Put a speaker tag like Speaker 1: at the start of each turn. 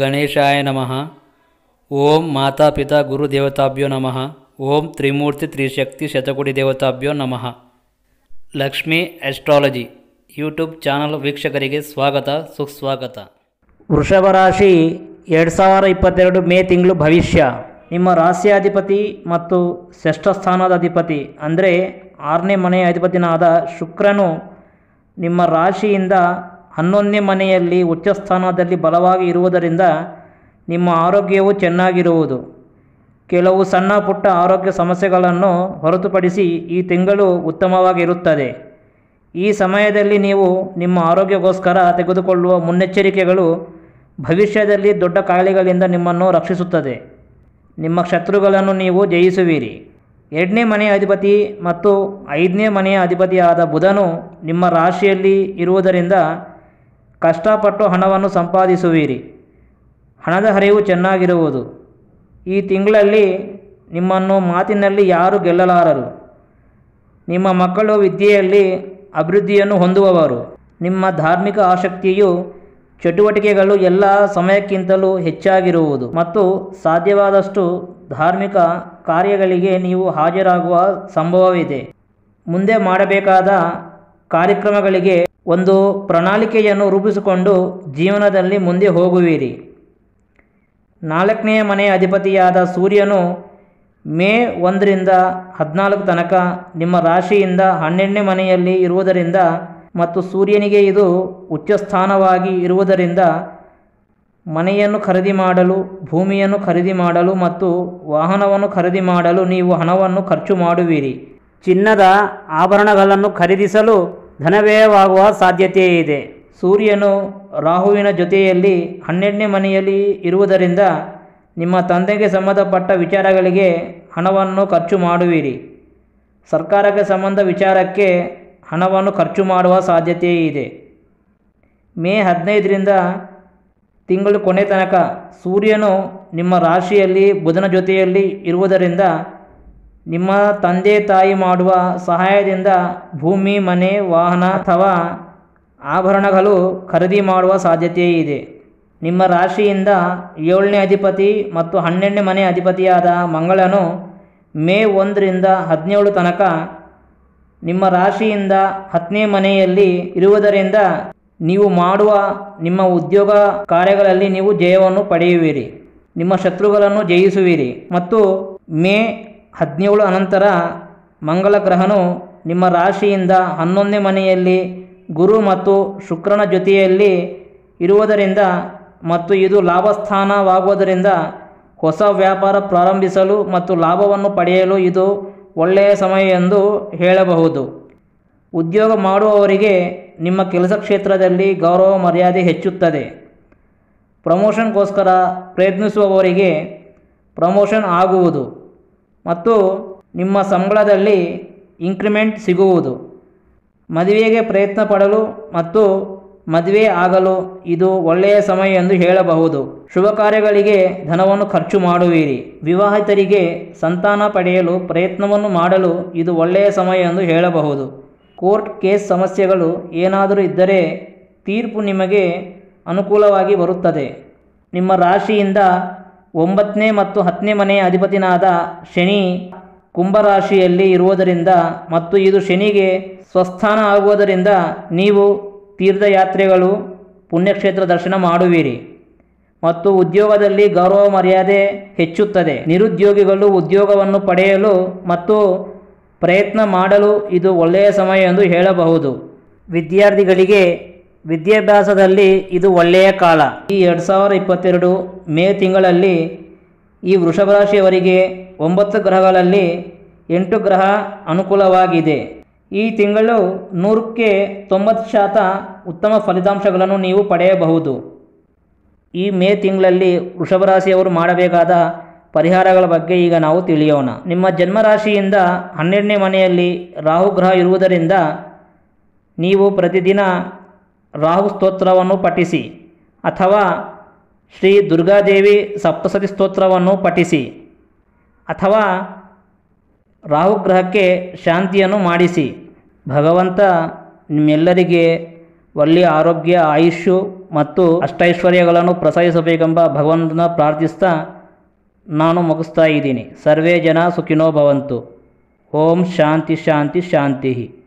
Speaker 1: ಗಣೇಶಾಯ ನಮಃ ಓಂ ಮಾತಾಪಿತಾ ಗುರುದೇವತಾಭ್ಯೋ ನಮಃ ಓಂ ತ್ರಿಮೂರ್ತಿ ತ್ರಿಶಕ್ತಿ ಶತಕೋಟಿ ದೇವತಾಭ್ಯೋ ನಮಃ ಲಕ್ಷ್ಮೀ ಆಸ್ಟ್ರಾಲಜಿ ಯೂಟ್ಯೂಬ್ ಚಾನಲ್ ವೀಕ್ಷಕರಿಗೆ ಸ್ವಾಗತ ಸುಸ್ವಾಗತ
Speaker 2: ವೃಷಭ ರಾಶಿ ಎರಡು ಸಾವಿರ ಇಪ್ಪತ್ತೆರಡು ಮೇ ತಿಂಗಳು ಭವಿಷ್ಯ ನಿಮ್ಮ ರಾಶಿಯಾಧಿಪತಿ ಮತ್ತು ಷಷ್ಠ ಸ್ಥಾನದ ಅಧಿಪತಿ ಅಂದರೆ ಆರನೇ ಮನೆಯ ಅಧಿಪತಿನಾದ ಶುಕ್ರನು ನಿಮ್ಮ ರಾಶಿಯಿಂದ ಹನ್ನೊಂದನೇ ಮನೆಯಲ್ಲಿ ಉಚ್ಚ ಸ್ಥಾನದಲ್ಲಿ ಬಲವಾಗಿ ಇರುವುದರಿಂದ ನಿಮ್ಮ ಆರೋಗ್ಯವು ಚೆನ್ನಾಗಿರುವುದು ಕೆಲವು ಸಣ್ಣ ಪುಟ್ಟ ಆರೋಗ್ಯ ಸಮಸ್ಯೆಗಳನ್ನು ಹೊರತುಪಡಿಸಿ ಈ ತಿಂಗಳು ಉತ್ತಮವಾಗಿರುತ್ತದೆ ಈ ಸಮಯದಲ್ಲಿ ನೀವು ನಿಮ್ಮ ಆರೋಗ್ಯಕ್ಕೋಸ್ಕರ ತೆಗೆದುಕೊಳ್ಳುವ ಮುನ್ನೆಚ್ಚರಿಕೆಗಳು ಭವಿಷ್ಯದಲ್ಲಿ ದೊಡ್ಡ ಕಾಯಿಲೆಗಳಿಂದ ನಿಮ್ಮನ್ನು ರಕ್ಷಿಸುತ್ತದೆ ನಿಮ್ಮ ಶತ್ರುಗಳನ್ನು ನೀವು ಜಯಿಸುವಿರಿ ಎರಡನೇ ಮನೆಯ ಅಧಿಪತಿ ಮತ್ತು ಐದನೇ ಮನೆಯ ಅಧಿಪತಿಯಾದ ಬುಧನು ನಿಮ್ಮ ರಾಶಿಯಲ್ಲಿ ಇರುವುದರಿಂದ ಕಷ್ಟಪಟ್ಟು ಹಣವನ್ನು ಸಂಪಾದಿಸುವಿರಿ ಹಣದ ಹರಿವು ಚೆನ್ನಾಗಿರುವುದು ಈ ತಿಂಗಳಲ್ಲಿ ನಿಮ್ಮನ್ನು ಮಾತಿನಲ್ಲಿ ಯಾರು ಗೆಲ್ಲಲಾರರು ನಿಮ್ಮ ಮಕ್ಕಳು ವಿದ್ಯೆಯಲ್ಲಿ ಅಭಿವೃದ್ಧಿಯನ್ನು ಹೊಂದುವವರು ನಿಮ್ಮ ಧಾರ್ಮಿಕ ಆಸಕ್ತಿಯು ಚಟುವಟಿಕೆಗಳು ಎಲ್ಲ ಸಮಯಕ್ಕಿಂತಲೂ ಹೆಚ್ಚಾಗಿರುವುದು ಮತ್ತು ಸಾಧ್ಯವಾದಷ್ಟು ಧಾರ್ಮಿಕ ಕಾರ್ಯಗಳಿಗೆ ನೀವು ಹಾಜರಾಗುವ ಸಂಭವವಿದೆ ಮುಂದೆ ಮಾಡಬೇಕಾದ ಕಾರ್ಯಕ್ರಮಗಳಿಗೆ ಒಂದು ಪ್ರಣಾಳಿಕೆಯನ್ನು ರೂಪಿಸಿಕೊಂಡು ಜೀವನದಲ್ಲಿ ಮುಂದೆ ಹೋಗುವಿರಿ ನಾಲ್ಕನೆಯ ಮನೆಯ ಅಧಿಪತಿಯಾದ ಸೂರ್ಯನು ಮೇ ಒಂದರಿಂದ ಹದಿನಾಲ್ಕು ತನಕ ನಿಮ್ಮ ರಾಶಿಯಿಂದ ಹನ್ನೆರಡನೇ ಮನೆಯಲ್ಲಿ ಇರುವುದರಿಂದ ಮತ್ತು ಸೂರ್ಯನಿಗೆ ಇದು ಉಚ್ಚಸ್ಥಾನವಾಗಿ ಇರುವುದರಿಂದ ಮನೆಯನ್ನು ಖರೀದಿ ಮಾಡಲು ಭೂಮಿಯನ್ನು ಖರೀದಿ ಮಾಡಲು ಮತ್ತು ವಾಹನವನ್ನು ಖರೀದಿ ಮಾಡಲು ನೀವು ಹಣವನ್ನು ಖರ್ಚು ಮಾಡುವಿರಿ ಚಿನ್ನದ ಆಭರಣಗಳನ್ನು ಖರೀದಿಸಲು ಧನವ್ಯಯವಾಗುವ ಸಾಧ್ಯತೆ ಇದೆ ಸೂರ್ಯನು ರಾಹುವಿನ ಜೊತೆಯಲ್ಲಿ ಹನ್ನೆರಡನೇ ಮನೆಯಲ್ಲಿ ಇರುವುದರಿಂದ ನಿಮ್ಮ ತಂದೆಗೆ ಸಂಬಂಧಪಟ್ಟ ವಿಚಾರಗಳಿಗೆ ಹಣವನ್ನು ಖರ್ಚು ಮಾಡುವಿರಿ ಸರ್ಕಾರಕ್ಕೆ ಸಂಬಂಧ ವಿಚಾರಕ್ಕೆ ಹಣವನ್ನು ಖರ್ಚು ಮಾಡುವ ಸಾಧ್ಯತೆ ಇದೆ ಮೇ ಹದಿನೈದರಿಂದ ತಿಂಗಳು ಕೊನೆ ತನಕ ಸೂರ್ಯನು ನಿಮ್ಮ ರಾಶಿಯಲ್ಲಿ ಬುಧನ ಜೊತೆಯಲ್ಲಿ ಇರುವುದರಿಂದ ನಿಮ್ಮ ತಂದೆ ತಾಯಿ ಮಾಡುವ ಸಹಾಯದಿಂದ ಭೂಮಿ ಮನೆ ವಾಹನ ಅಥವಾ ಆಭರಣಗಳು ಖರೀದಿ ಮಾಡುವ ಸಾಧ್ಯತೆ ಇದೆ ನಿಮ್ಮ ರಾಶಿಯಿಂದ ಏಳನೇ ಅಧಿಪತಿ ಮತ್ತು ಹನ್ನೆರಡನೇ ಮನೆ ಅಧಿಪತಿಯಾದ ಮಂಗಳನು ಮೇ ಒಂದರಿಂದ ಹದಿನೇಳು ತನಕ ನಿಮ್ಮ ರಾಶಿಯಿಂದ ಹತ್ತನೇ ಮನೆಯಲ್ಲಿ ಇರುವುದರಿಂದ ನೀವು ಮಾಡುವ ನಿಮ್ಮ ಉದ್ಯೋಗ ಕಾರ್ಯಗಳಲ್ಲಿ ನೀವು ಜಯವನ್ನು ಪಡೆಯುವಿರಿ ನಿಮ್ಮ ಶತ್ರುಗಳನ್ನು ಜಯಿಸುವಿರಿ ಮತ್ತು ಮೇ ಹದಿನೇಳು ಅನಂತರ ಮಂಗಳ ಗ್ರಹನು ನಿಮ್ಮ ರಾಶಿಯಿಂದ ಹನ್ನೊಂದನೇ ಮನೆಯಲ್ಲಿ ಗುರು ಮತ್ತು ಶುಕ್ರನ ಜೊತೆಯಲ್ಲಿ ಇರುವುದರಿಂದ ಮತ್ತು ಇದು ಲಾಭಸ್ಥಾನವಾಗುವುದರಿಂದ ಹೊಸ ವ್ಯಾಪಾರ ಪ್ರಾರಂಭಿಸಲು ಮತ್ತು ಲಾಭವನ್ನು ಪಡೆಯಲು ಇದು ಒಳ್ಳೆಯ ಸಮಯ ಎಂದು ಹೇಳಬಹುದು ಉದ್ಯೋಗ ಮಾಡುವವರಿಗೆ ನಿಮ್ಮ ಕೆಲಸ ಕ್ಷೇತ್ರದಲ್ಲಿ ಗೌರವ ಮರ್ಯಾದೆ ಹೆಚ್ಚುತ್ತದೆ ಪ್ರಮೋಷನ್ಗೋಸ್ಕರ ಪ್ರಯತ್ನಿಸುವವರಿಗೆ ಪ್ರಮೋಷನ್ ಆಗುವುದು ಮತ್ತು ನಿಮ್ಮ ಸಂಬಳದಲ್ಲಿ ಇನ್ಕ್ರಿಮೆಂಟ್ ಸಿಗುವುದು ಮದುವೆಗೆ ಪ್ರಯತ್ನ ಪಡಲು ಮತ್ತು ಮದುವೆ ಆಗಲು ಇದು ಒಳ್ಳೆಯ ಸಮಯ ಎಂದು ಹೇಳಬಹುದು ಶುಭ ಕಾರ್ಯಗಳಿಗೆ ಧನವನ್ನು ಖರ್ಚು ಮಾಡುವಿರಿ ವಿವಾಹಿತರಿಗೆ ಸಂತಾನ ಪಡೆಯಲು ಪ್ರಯತ್ನವನ್ನು ಮಾಡಲು ಇದು ಒಳ್ಳೆಯ ಸಮಯ ಎಂದು ಹೇಳಬಹುದು ಕೋರ್ಟ್ ಕೇಸ್ ಸಮಸ್ಯೆಗಳು ಏನಾದರೂ ಇದ್ದರೆ ತೀರ್ಪು ನಿಮಗೆ ಅನುಕೂಲವಾಗಿ ಬರುತ್ತದೆ ನಿಮ್ಮ ರಾಶಿಯಿಂದ ಒಂಬತ್ತನೇ ಮತ್ತು ಹತ್ತನೇ ಮನೆಯ ಅಧಿಪತಿನಾದ ಶನಿ ಕುಂಭರಾಶಿಯಲ್ಲಿ ಇರುವುದರಿಂದ ಮತ್ತು ಇದು ಶನಿಗೆ ಸ್ವಸ್ಥಾನ ಆಗುವುದರಿಂದ ನೀವು ತೀರ್ಥಯಾತ್ರೆಗಳು ಪುಣ್ಯಕ್ಷೇತ್ರ ದರ್ಶನ ಮಾಡುವಿರಿ ಮತ್ತು ಉದ್ಯೋಗದಲ್ಲಿ ಗೌರವ ಮರ್ಯಾದೆ ಹೆಚ್ಚುತ್ತದೆ ನಿರುದ್ಯೋಗಿಗಳು ಉದ್ಯೋಗವನ್ನು ಪಡೆಯಲು ಮತ್ತು ಪ್ರಯತ್ನ ಮಾಡಲು ಇದು ಒಳ್ಳೆಯ ಸಮಯ ಎಂದು ಹೇಳಬಹುದು ವಿದ್ಯಾರ್ಥಿಗಳಿಗೆ ವಿದ್ಯಾಭ್ಯಾಸದಲ್ಲಿ ಇದು ಒಳ್ಳೆಯ ಕಾಲ ಈ ಎರಡು ಸಾವಿರ ಇಪ್ಪತ್ತೆರಡು ಮೇ ತಿಂಗಳಲ್ಲಿ ಈ ವೃಷಭ ರಾಶಿಯವರಿಗೆ ಒಂಬತ್ತು ಗ್ರಹಗಳಲ್ಲಿ ಎಂಟು ಗ್ರಹ ಅನುಕೂಲವಾಗಿದೆ ಈ ತಿಂಗಳು ನೂರಕ್ಕೆ ತೊಂಬತ್ತು ಶಾತ ಉತ್ತಮ ಫಲಿತಾಂಶಗಳನ್ನು ನೀವು ಪಡೆಯಬಹುದು ಈ ಮೇ ತಿಂಗಳಲ್ಲಿ ವೃಷಭ ರಾಶಿಯವರು ಮಾಡಬೇಕಾದ ಪರಿಹಾರಗಳ ಬಗ್ಗೆ ಈಗ ನಾವು ತಿಳಿಯೋಣ ನಿಮ್ಮ ಜನ್ಮರಾಶಿಯಿಂದ ಹನ್ನೆರಡನೇ ಮನೆಯಲ್ಲಿ ರಾಹು ಗ್ರಹ ಇರುವುದರಿಂದ ನೀವು ಪ್ರತಿದಿನ ರಾಹು ಸ್ತೋತ್ರವನ್ನು ಪಠಿಸಿ ಅಥವಾ ಶ್ರೀ ದುರ್ಗಾದೇವಿ ಸಪ್ತಸತಿ ಸ್ತೋತ್ರವನ್ನು ಪಠಿಸಿ ಅಥವಾ ರಾಹುಗ್ರಹಕ್ಕೆ ಶಾಂತಿಯನ್ನು ಮಾಡಿಸಿ ಭಗವಂತ ನಿಮ್ಮೆಲ್ಲರಿಗೆ ಒಳ್ಳೆಯ ಆರೋಗ್ಯ ಆಯುಷ್ಯು ಮತ್ತು ಅಷ್ಟೈಶ್ವರ್ಯಗಳನ್ನು ಪ್ರಸಾದಿಸಬೇಕೆಂಬ ಭಗವಂತನ ಪ್ರಾರ್ಥಿಸ್ತಾ ನಾನು ಮುಗಿಸ್ತಾ ಇದ್ದೀನಿ ಸರ್ವೇ ಜನ ಸುಖಿನೋ ಭವಂತು ಓಂ ಶಾಂತಿ ಶಾಂತಿ ಶಾಂತಿ